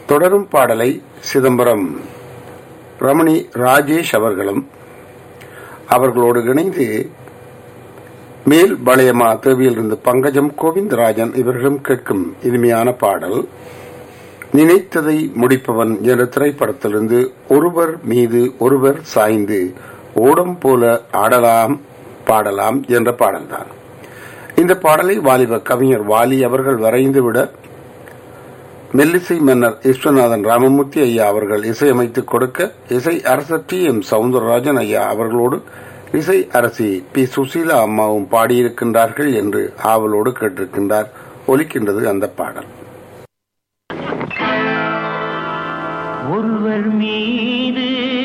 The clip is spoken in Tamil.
தொடரும் பாடலை சிதம்பரம் ரமணி ராஜேஷ் அவர்களும் அவர்களோடு இணைந்து மேல் வளையமா தேவியிலிருந்து பங்கஜம் கோவிந்தராஜன் இவர்களும் கேட்கும் இனிமையான பாடல் நினைத்ததை முடிப்பவன் என்ற திரைப்படத்திலிருந்து ஒருவர் மீது ஒருவர் சாய்ந்து ஓடம் போல ஆடலாம் பாடலாம் என்ற பாடல்தான் இந்த பாடலை வாலிப கவிஞர் வாலி அவர்கள் வரைந்துவிட மெல்லிசை மன்னர் விஸ்வநாதன் ராமமூர்த்தி ஐயா அவர்கள் இசையமைத்துக் கொடுக்க இசை அரசர் டி எம் சவுந்தரராஜன் ஐயா அவர்களோடு இசை அரசி பி சுசீலா அம்மாவும் பாடியிருக்கின்றார்கள் என்று ஆவலோடு கேட்டிருக்கின்றார் ஒலிக்கின்றது அந்த பாடல் ஒருவர் மீது